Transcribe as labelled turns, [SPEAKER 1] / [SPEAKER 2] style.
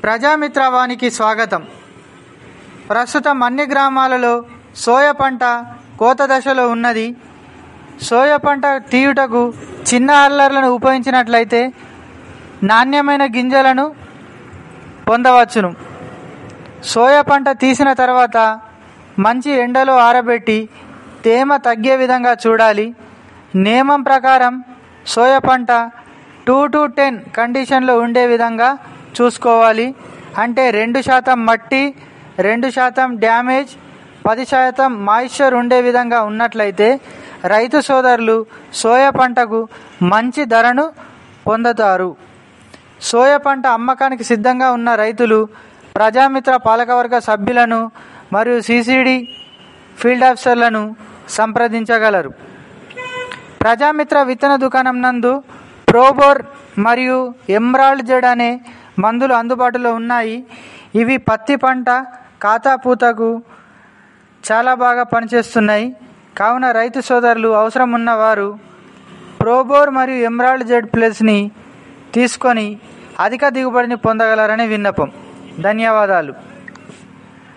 [SPEAKER 1] ప్రజామిత్రవానికి స్వాగతం ప్రస్తుతం అన్ని గ్రామాలలో సోయ పంట కోత దశలో ఉన్నది సోయ పంట తీయుటకు చిన్న అల్లర్లను ఉపయోగించినట్లయితే నాణ్యమైన గింజలను పొందవచ్చును సోయ పంట తీసిన తర్వాత మంచి ఎండలో ఆరబెట్టి తేమ తగ్గే విధంగా చూడాలి నియమం ప్రకారం సోయ పంట టూ టు టెన్ కండిషన్లో ఉండే విధంగా చూసుకోవాలి అంటే రెండు శాతం మట్టి రెండు శాతం డ్యామేజ్ పది శాతం మాయిశ్చర్ ఉండే విధంగా ఉన్నట్లయితే రైతు సోదరులు సోయ పంటకు మంచి ధరను పొందుతారు సోయ పంట అమ్మకానికి సిద్ధంగా ఉన్న రైతులు ప్రజామిత్ర పాలకవర్గ సభ్యులను మరియు సిసిడి ఫీల్డ్ ఆఫీసర్లను సంప్రదించగలరు ప్రజామిత్ర విత్తన దుకాణం నందు ప్రోబోర్ మరియు ఎమ్రాల్డ్ జెడ్ అనే మందులు అందుబాటులో ఉన్నాయి ఇవి పత్తి పంట ఖాతా పూతకు చాలా బాగా పనిచేస్తున్నాయి కావున రైతు సోదరులు అవసరం ఉన్నవారు ప్రోబోర్ మరియు ఎమ్రాల్డ్ జెడ్ ప్లస్ని తీసుకొని అధిక దిగుబడిని పొందగలరని విన్నపం ధన్యవాదాలు